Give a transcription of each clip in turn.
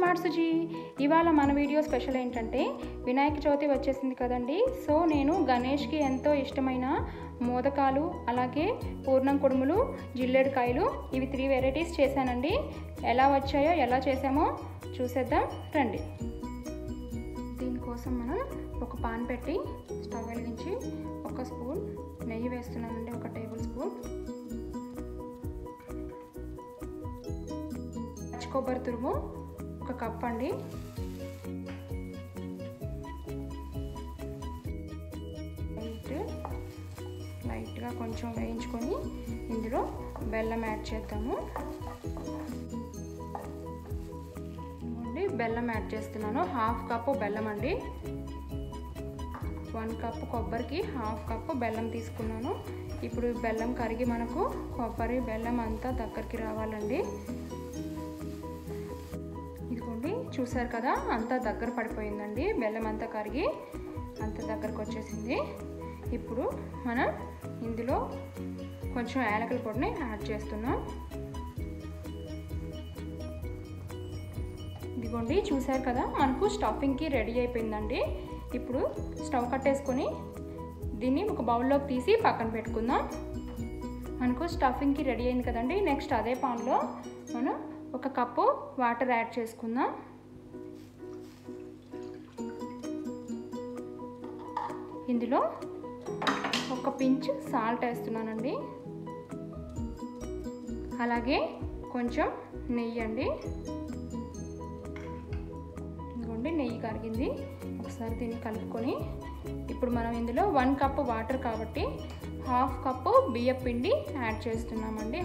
smart Suji ఇవాళ మన video special ఏంటంటే వినాయక చవితి వచ్చేసింది కదండి సో నేను గణేష్కి ఎంతో ఇష్టమైన మోదకాలు అలాగే పూర్ణం కుడుములు జిల్లేడుకాయలు ఇవి త్రీ వెరైటీస్ చేశానండి ఎలా వచ్చాయో ఎలా చేసామో చూసేద్దాం రండి దీనికోసం మనం ఒక పాన్ పెట్టి స్టవ్ వెలిగించి ఒక స్పూన్ నెయ్యి వేస్తున్నానండి ఒక టేబుల్ స్పూన్ పచ్చి కొబ్బరి తురుము ఒక కప్ అండి లైట్ లైట్గా కొంచెం వేయించుకొని ఇందులో బెల్లం యాడ్ చేద్దాము అండి బెల్లం యాడ్ చేస్తున్నాను హాఫ్ కప్పు బెల్లం అండి వన్ కప్పు కొబ్బరికి హాఫ్ కప్పు బెల్లం తీసుకున్నాను ఇప్పుడు బెల్లం కరిగి మనకు కొబ్బరి బెల్లం అంతా దగ్గరికి రావాలండి ఇదిగోండి చూసారు కదా అంతా దగ్గర పడిపోయిందండి బెల్లం అంతా కరిగి అంత దగ్గరకు వచ్చేసింది ఇప్పుడు మనం ఇందులో కొంచెం యాలకుల పొడిని యాడ్ చేస్తున్నాం ఇదిగోండి చూసారు కదా మనకు స్టఫింగ్కి రెడీ అయిపోయిందండి ఇప్పుడు స్టవ్ కట్టేసుకొని దీన్ని ఒక బౌల్లోకి తీసి పక్కన పెట్టుకుందాం మనకు స్టఫింగ్కి రెడీ అయింది కదండి నెక్స్ట్ అదే పాన్లో మనం ఒక కప్పు వాటర్ యాడ్ చేసుకుందాం ఇందులో ఒక పించ్ సాల్ట్ వేస్తున్నానండి అలాగే కొంచెం నెయ్యి అండి ఇదిగోండి నెయ్యి కరిగింది ఒకసారి దీన్ని కలుపుకొని ఇప్పుడు మనం ఇందులో వన్ కప్ వాటర్ కాబట్టి హాఫ్ కప్పు బియ్యం పిండి యాడ్ చేస్తున్నామండి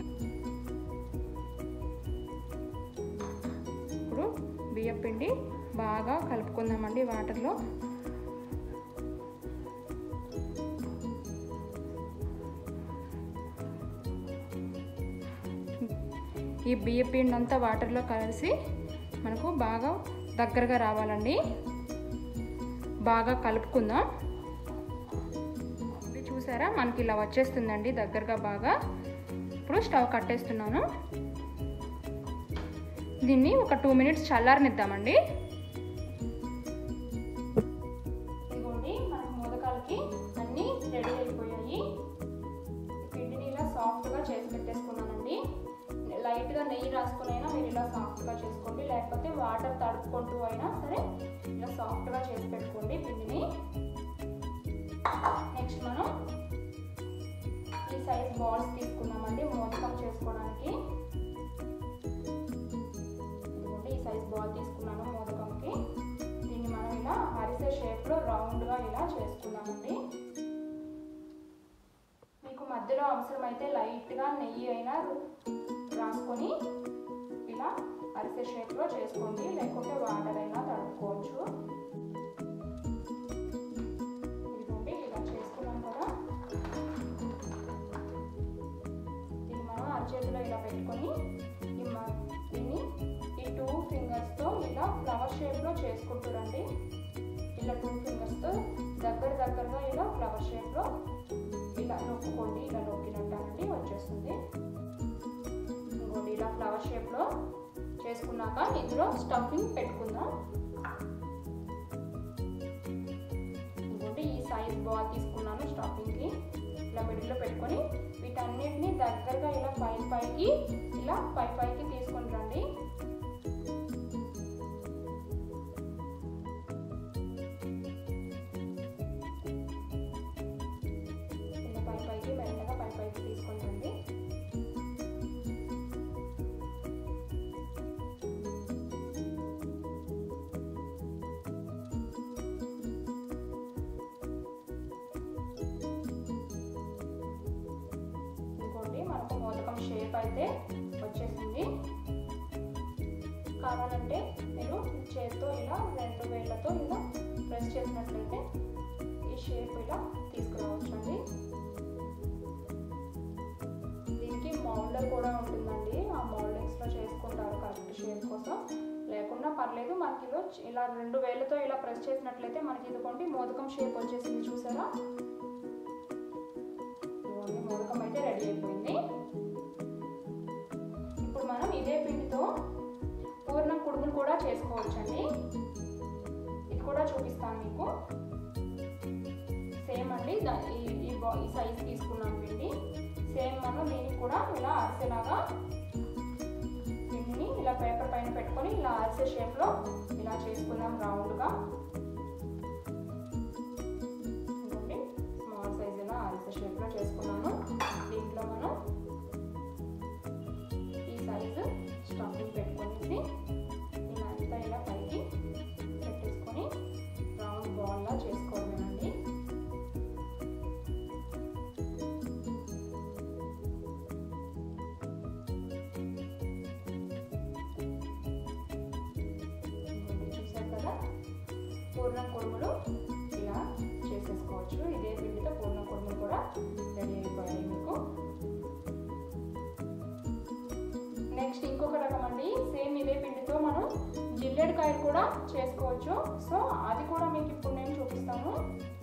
ఇప్పుడు బియ్యం పిండి బాగా కలుపుకుందామండి వాటర్లో ఈ బియ్య పిండి అంతా వాటర్లో కలిసి మనకు బాగా దగ్గరగా రావాలండి బాగా కలుపుకుందాం చూసారా మనకి ఇలా వచ్చేస్తుందండి దగ్గరగా బాగా ఇప్పుడు స్టవ్ కట్టేస్తున్నాను దీన్ని ఒక టూ మినిట్స్ చల్లారనిద్దామండి ఇదిగోండి మనకు మోదకాలకి అన్నీ రెడీ అయిపోయాయి పిండిని ఇలా సాఫ్ట్గా చేసి పెట్టేసుకున్నానండి లైట్గా నెయ్యి రాసుకుని అయినా మీరు ఇలా సాఫ్ట్గా చేసుకోండి లేకపోతే వాటర్ తడుపుకుంటూ అయినా సరే ఇలా సాఫ్ట్గా చేసి పెట్టుకోండి పిండిని నెక్స్ట్ మనం ఈ సైజ్ బాల్స్ తీసుకున్నామండి మోదకం చేసుకోవడానికి ఇదిగోండి ఈ సైజ్ బాల్ తీసుకున్నాను మోదకంకి దీన్ని మనం ఇలా అరిసే షేప్లో రౌండ్గా ఇలా చేసుకున్నామండి మీకు మధ్యలో అవసరమైతే లైట్గా నెయ్యి అయినా రాసుకొని ఇలా అరిసె షేప్లో చేసుకోండి లేకుంటే వాటర్ అయినా తడుపుకోవచ్చు ఇదిగోండి ఇలా చేసుకున్నాం కదా దీన్ని మనం అరచేతిలో ఇలా పెట్టుకొని దీన్ని ఈ టూ ఫింగర్స్తో ఇలా ఫ్లవర్ షేప్లో చేసుకుంటారండి ఇలా టూ ఫింగర్స్తో దగ్గర దగ్గరగా ఇలా ఫ్లవర్ షేప్లో ఇలా నొక్కుకోండి ఇలా నొక్కినట్టు వచ్చేస్తుంది ఇంకోటి ఇలా ఫ్లవర్ షేప్లో చేసుకున్నాక ఇందులో స్టఫింగ్ పెట్టుకుందాం ఇంకోటి ఈ సైజ్ బాల్ తీసుకున్నాను స్టఫింగ్కి ఇలా మిడిల్లో పెట్టుకొని వీటన్నిటిని దగ్గరగా ఇలా పై పైకి ఇలా పై పైకి తీసుకొని రండి ఇలా పై పైకి మెల్లగా పై పైకి తీసుకొని రండి ఇంకోటి మనకు మోదకం షేప్ అయితే వచ్చేసింది కావాలంటే మీరు చేతితో ఇలా రెండు వేళ్ళతో ఇలా ప్రెస్ చేసినట్లయితే ఈ షేప్ ఇలా తీసుకురావచ్చు అండి దీనికి మౌల్డర్ కూడా ఉంటుందండి ఆ మౌల్డింగ్స్లో చేసుకుంటారు కరెక్ట్ షేప్ కోసం లేకుండా పర్లేదు మనకి ఇలా ఇలా రెండు వేలతో ఇలా ప్రెస్ చేసినట్లయితే మనకి ఇదిగోండి మోదకం షేప్ వచ్చేసింది చూసారా ఇదిగోండి మోదకం అయితే రెడీ అయిపోయింది ఇప్పుడు మనం ఇదే పిండితో పూర్ణం కుడుములు కూడా చేసుకోవచ్చండి ఇది కూడా చూపిస్తాను మీకు సేమ్ అండి దా- ఈ ఈ బా ఈ సైజ్ తీసుకున్నాం పిండి సేమ్ మనం దీనికి కూడా ఇలా అరిసెలాగా పిండిని ఇలా పేపర్ పైన పెట్టుకొని ఇలా అరిసె షేప్లో ఇలా చేసుకుందాం రౌండ్గా ఇదిగోండి స్మాల్ సైజ్ ఇలా అరిసె షేప్లో చేసుకున్నాను దీంట్లో మనం ఈ సైజు స్టఫింగ్ పెట్టుకొనేసి ఇలా అంతా ఇలా పైకి పెట్టేసుకొని రౌండ్ బాల్లా చేసుకోవడమేనండి ఇదిగోండి, చూశారు కదా పూర్ణం కుడుములు ఇలా చేసేసుకోవచ్చు ఇదే పిండితో పూర్ణం కుడుములు కూడా రెడీ అయిపోయాయి మీకు నెక్స్ట్ ఇంకొక రకం అండి సేమ్ ఇదే పిండితో మనం జిల్లెడకాయలు కూడా చేసుకోవచ్చు సో అది కూడా మీకు ఇప్పుడు నేను చూపిస్తాను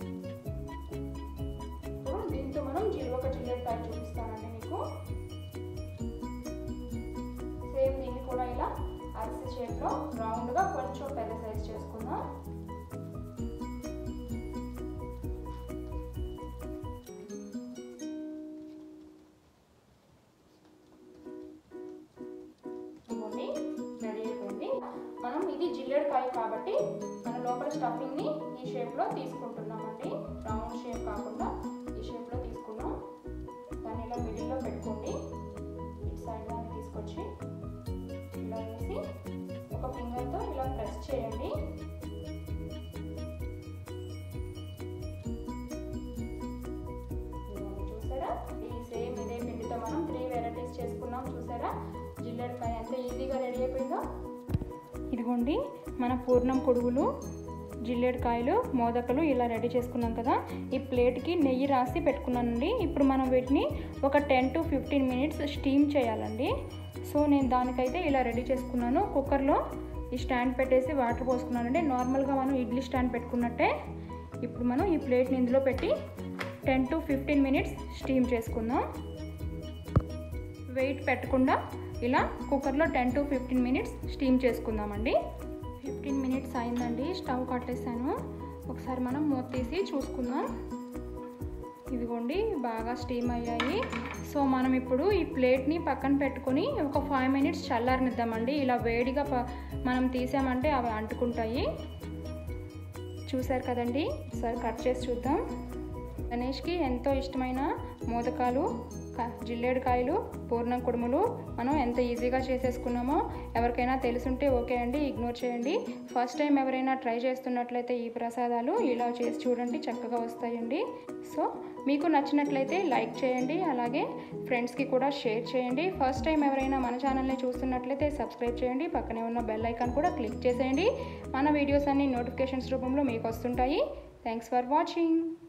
ఇప్పుడు దీంతో మనం జిల్ ఒక జిల్లెడకాయ చూపిస్తానండి మీకు సేమ్ దీన్ని కూడా ఇలా అరిసె షేప్లో రౌండ్గా కొంచెం పెద్ద సైజ్ చేసుకుందాం ఇదిగోండి రెడీ అయిపోయింది మనం ఇది జిల్లెడకాయ కాబట్టి మన లోపల స్టఫింగ్ని ఈ షేప్లో తీసుకుంటున్నామండి రౌండ్ షేప్ కాకుండా ఈ షేప్లో తీసుకున్నాం దాన్ని ఇలా మిడిల్లో పెట్టుకోండి ఇటు సైడ్ దాన్ని తీసుకొచ్చి ఇలా వేసి ఒక ఫింగర్తో ఇలా ప్రెస్ చేయండి ఇదిగోండి, చూసారా ఈ సేమ్ ఇదే పిండితో మనం త్రీ వెరైటీస్ చేసుకున్నాం చూసారా జిల్లెడకాయ ఎంత ఈజీగా రెడీ అయిపోయిందో ఇదిగోండి మన పూర్ణం పొడుగులు జిల్లేడుకాయలు మోదకలు ఇలా రెడీ చేసుకున్నాం కదా ఈ ప్లేట్కి నెయ్యి రాసి పెట్టుకున్నానండి ఇప్పుడు మనం వీటిని ఒక ten to fifteen minutes steam చేయాలండి సో నేను దానికైతే ఇలా రెడీ చేసుకున్నాను కుక్కర్లో ఈ స్టాండ్ పెట్టేసి వాటర్ పోసుకున్నానండి నార్మల్గా మనం ఇడ్లీ స్టాండ్ పెట్టుకున్నట్టే ఇప్పుడు మనం ఈ ప్లేట్ని ఇందులో పెట్టి ten to fifteen minutes steam చేసుకుందాం వెయిట్ పెట్టకుండా ఇలా కుక్కర్లో ten to fifteen minutes steam చేసుకుందామండి ఫిఫ్టీన్ మినిట్స్ అయిందండి స్టవ్ కట్టేసాను ఒకసారి మనం మూత తీసి చూసుకుందాం ఇదిగోండి బాగా స్టీమ్ అయ్యాయి సో మనం ఇప్పుడు ఈ ప్లేట్ని పక్కన పెట్టుకొని ఒక ఫైవ్ మినిట్స్ చల్లారనిద్దామండి ఇలా వేడిగా ప- మనం తీసామంటే అవి అంటుకుంటాయి చూసారు కదండి ఒకసారి కట్ చేసి చూద్దాం గణేష్కి ఎంతో ఇష్టమైన మోదకాలు క- జిల్లేడుకాయలు పూర్ణం కుడుములు మనం ఎంత ఈజీగా చేసేసుకున్నామో ఎవరికైనా తెలుసుంటే ఓకే అండి ఇగ్నోర్ చేయండి ఫస్ట్ టైం ఎవరైనా ట్రై చేస్తున్నట్లయితే ఈ ప్రసాదాలు ఇలా చేసి చూడండి చక్కగా వస్తాయండి సో మీకు నచ్చినట్లయితే లైక్ చేయండి అలాగే ఫ్రెండ్స్కి కూడా షేర్ చేయండి ఫస్ట్ టైం ఎవరైనా మన ఛానల్ని చూస్తున్నట్లయితే సబ్స్క్రైబ్ చేయండి పక్కనే ఉన్న బెల్ ఐకాన్ కూడా క్లిక్ చేసేయండి మన వీడియోస్ అన్ని నోటిఫికేషన్స్ రూపంలో మీకు వస్తుంటాయి థ్యాంక్స్ ఫర్ వాచింగ్